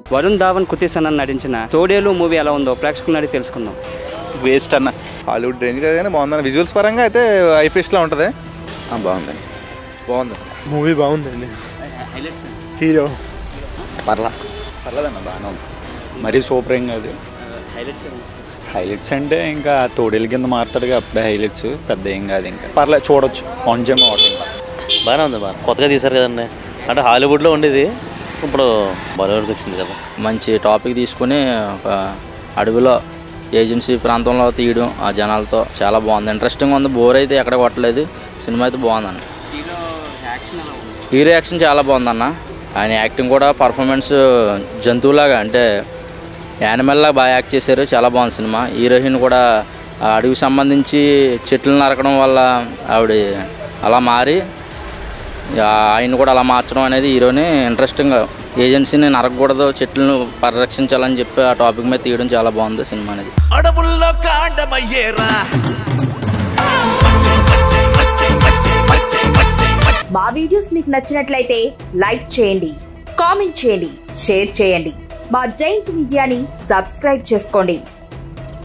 వరుణ్ ధావన్ కృతి సనన్ నటించిన తోడేలు మూవీ ఎలా ఉందో ప్రేక్షకులను అడిగి తెలుసుకుందాం వేస్ట్ అన్న హాలీవుడ్ రేంజ్ కదా కానీ బాగుందన్న విజువల్స్ పరంగా అయితే ఐఫిష్లో ఉంటుంది బాగుంది బాగుంది మూవీ బాగుందండి హీరో పర్లా పర్లేదన్న బాగానే ఉంది మరీ సూపర్ ఏం కాదు హైలైట్స్ అంటే ఇంకా తోడేల కింద మారుతాడుగా అప్పుడే హైలైట్స్ పెద్ద ఏం కాదు ఇంకా పర్లేదు చూడొచ్చు ఆన్ జమ్ వాటింగ్ బాగానే ఉంది బాగా కొత్తగా తీశారు కదండి అంటే హాలీవుడ్లో ఉండేది ఇప్పుడు బాలీవుడ్కి వచ్చింది కదా మంచి టాపిక్ తీసుకుని ఒక అడవిలో ఏజెన్సీ ప్రాంతంలో తీయడం ఆ జనాలతో చాలా బాగుంది ఇంట్రెస్టింగ్ ఉంది బోర్ అయితే ఎక్కడ కొట్టలేదు సినిమా అయితే బాగుందన్న హీరో యాక్షన్ చాలా బాగుందన్న ఆయన యాక్టింగ్ కూడా పర్ఫార్మెన్స్ జంతువులాగా అంటే యానిమల్ లాగా బాగా యాక్ట్ చేశారు చాలా బాగుంది సినిమా హీరోయిన్ కూడా ఆ అడవికి సంబంధించి చెట్లు నరకడం వల్ల ఆవిడ అలా మారి ఆ ఆయన కూడా అలా మార్చడం అనేది హీరోని ఇంట్రెస్టింగ్ ఏజెన్సీని నరకకూడదు చెట్లను పరిరక్షించాలని చెప్పి ఆ టాపిక్ మీద తీయడం చాలా బాగుంది సినిమా అనేది అడవుల్లో కాండమయ్యేరా మా వీడియోస్ మీకు నచ్చినట్లయితే లైక్ చేయండి కామెంట్ చేయండి షేర్ చేయండి మా జైంట్ మీడియాని సబ్స్క్రైబ్ చేసుకోండి